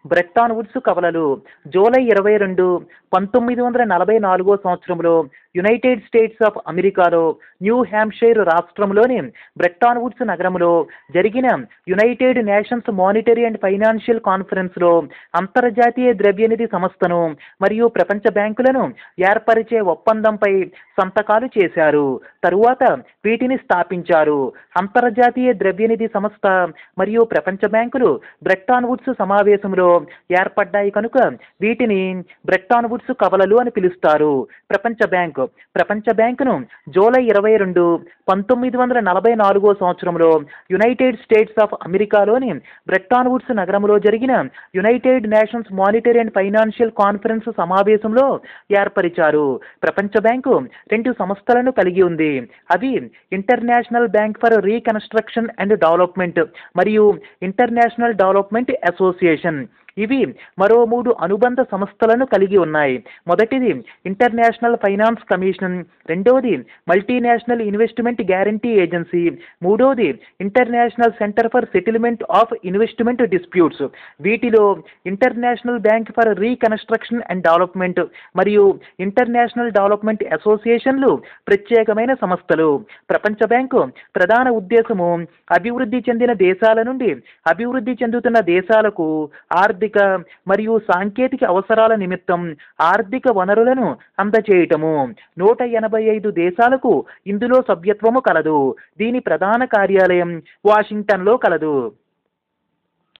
బ్రెట్టాన్ Woods కవలలు July ఇరవై రెండు పంతొమ్మిది వందల నలభై నాలుగో సంవత్సరంలో యునైటెడ్ స్టేట్స్ ఆఫ్ అమెరికాలో న్యూ హ్యాంప్షైర్ రాష్ట్రంలోని బ్రెట్టాన్ వుడ్స్ నగరంలో జరిగిన United Nations monetary and financial కాన్ఫరెన్స్లో అంతర్జాతీయ ద్రవ్యనిధి సంస్థను మరియు ప్రపంచ బ్యాంకులను ఏర్పరిచే ఒప్పందంపై సంతకాలు చేశారు తరువాత వీటిని స్థాపించారు అంతర్జాతీయ ద్రవ్యనిధి సంస్థ మరియు ప్రపంచ బ్యాంకులు బ్రెట్టాన్ వుడ్స్ సమావేశంలో ఏర్పడ్డాయి కనుక వీటిని బ్రెట్టాన్ వుడ్స్ కవలలు అని పిలుస్తారు ప్రపంచ బ్యాంకు ప్రపంచ బ్యాంకును జూలై ఇరవై రెండు పంతొమ్మిది వందల నలభై నాలుగో సంవత్సరంలో యునైటెడ్ స్టేట్స్ ఆఫ్ అమెరికాలోని బ్రెట్టాన్ వుడ్స్ నగరంలో జరిగిన United Nations monetary and financial conference సమావేశంలో ఏర్పరిచారు ప్రపంచ బ్యాంకు రెండు సంస్థలను కలిగి ఉంది అవి international bank for reconstruction and development మరియు ఇంటర్నేషనల్ డెవలప్మెంట్ అసోసియేషన్ ఇవి మరో మూడు అనుబంధ సంస్థలను కలిగి ఉన్నాయి మొదటిది ఇంటర్నేషనల్ ఫైనాన్స్ కమిషన్ రెండవది మల్టీనేషనల్ ఇన్వెస్ట్మెంట్ గ్యారంటీ ఏజెన్సీ మూడవది international centre for settlement of investment disputes వీటిలో international bank for reconstruction and development మరియు ఇంటర్నేషనల్ డెవలప్మెంట్ అసోసియేషన్లు ప్రత్యేకమైన సంస్థలు ప్రపంచ బ్యాంకు ప్రధాన ఉద్దేశము అభివృద్ధి చెందిన దేశాల నుండి అభివృద్ధి చెందుతున్న దేశాలకు ఆర్థిక మరియు సాంకేతిక అవసరాల నిమిత్తం ఆర్థిక వనరులను అందచేయటము నూట ఎనభై ఐదు దేశాలకు ఇందులో సభ్యత్వము కలదు దీని ప్రధాన కార్యాలయం వాషింగ్టన్లో కలదు